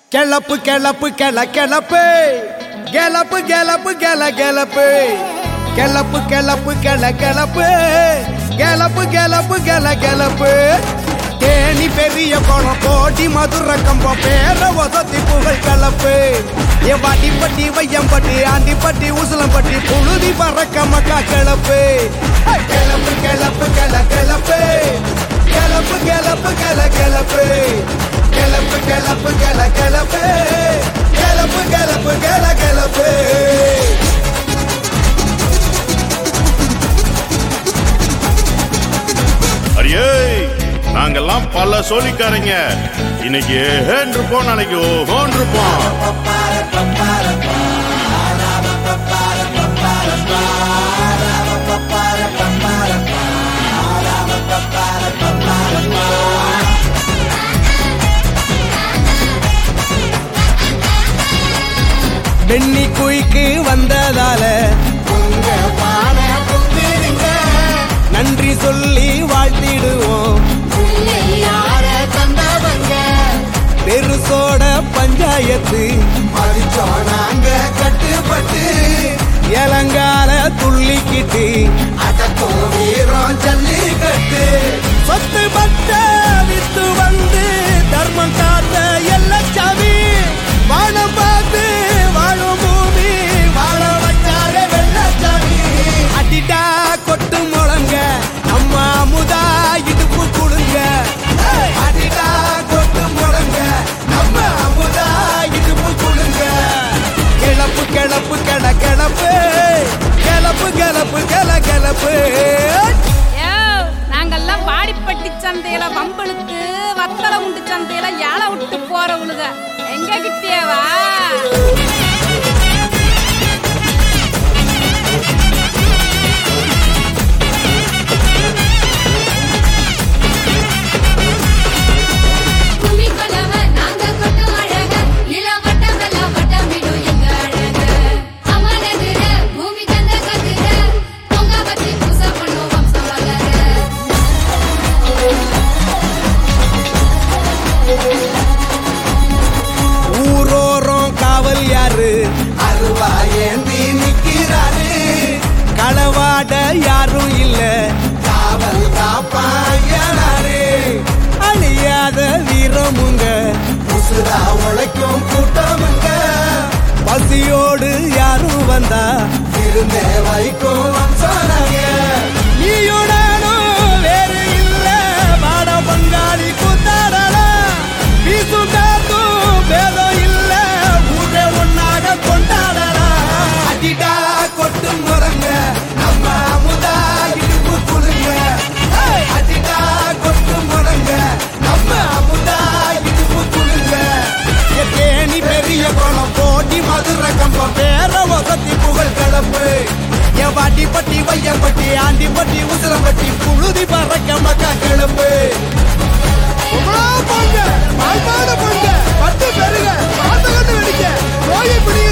club கிளப்பு கிள கிளப்பு கிளப்பு கிளப்பு கிள கிளப்பு கிளப்பு கிளப்பு கிள கிளப்பு கிளப்பு கிளப்பு கிள கிளப்பு தேனி பெரிய குளம் கோடி மதுர கம்பம் பேர வசதி புகழ் கலப்பு ஏ வாடிப்பட்டி வையம்பட்டி ஆண்டிப்பட்டி உசலம்பட்டி புழுதி பறக்க மக்கா கிளப்பு கிளப்பு கிளப்பு கிள கிளப்பு கிளப்பு கிளப்பு கிள கிளப்பு கிளப்பு கிளப்பு கிள கிளப்பு கிளப்பு கிளப்பு கிள கிளப்பு அரியே நாங்கெல்லாம் பல சோழிக்காரங்க இன்னைக்கு ஏஹேன் இருப்போம் நாளைக்கு ஓஹோன் இருப்போம் வெண்ணி குயிக்கு வந்ததால உங்க பாட புத்திருங்க நன்றி சொல்லி வாழ்த்திடுவோம் பெருசோட பஞ்சாயத்து மதிச்சோம் நாங்க கட்டுப்பட்டு இளங்கால துள்ளிக்கிட்டு அடக்கும் வீரம் ஜல்லிக்கட்டு சொத்து பட்ட வித்து வந்து தர்மம் காத்த எல்லச்சாமி வானம் பார்த்து வாழும் பூமி வாழ வச்சார வெள்ளச்சாமி அடிடா கொட்டு முழங்க நம்ம அமுதா இடுப்பு குடுங்க அடிடா கொட்டு முழங்க நம்ம அமுதா இடுப்பு குடுங்க கிளப்பு கிளப்பு கிள கிளப்பு கிளப்பு கிளப்பு கிள கிளப்பு யோ, நாங்கெல்லாம் வாடிப்பட்டி சந்தையில வம்பளுக்கு வத்தல உண்டு சந்தையில யாழை விட்டு போறவளுக எங்க கிட்டேவா கும்மி கொலவ நாங்க கொட்டும் அழக இளம் வட்டமெல்லாம் வட்டமிடும் எங்க அழக அமனதுர பூமி தந்த கதிர பொங்க வச்சு பூச பண்ணும் வம்சம் வளர ஊரோரம் காவல் யாரு அருவா ஏந்தி நிக்கிறாரு களவாட யாரும் இல்ல காவல் காப்பாயனாரு அழியாத வீரமுங்க உசுரா உழைக்கும் கூட்டமுங்க பசியோடு யாரும் வந்தா இருந்தே வைக்கும் வம்சனாங்க நீயும் நானும் வேறு இல்ல வாட பங்காளி கூத்தாடலாம் வீசும் காத்தும் பேதம் இல்ல ஊரே ஒன்னாக கொண்டாடலாம் அடிடா கொட்டு முறங்க நம்ம அமுதா இடுப்பு குழுங்க அடிடா கொட்டு முறங்க நம்ம அமுதா இடுப்பு குழுங்க தேனி பெரிய குளம் போட்டி மதுர கம்பம் பேர வசதி புகழ் கலப்பு என் வாட்டிப்பட்டி வையம்பட்டி ஆண்டிப்பட்டி உசிலம்பட்டி புழுதி பறக்க மக்கா கிளப்பு பொங்க பால்பாட பொங்க பட்டு பெருக பாத்தகட்டு வெடிக்க நோயை பிடிங்க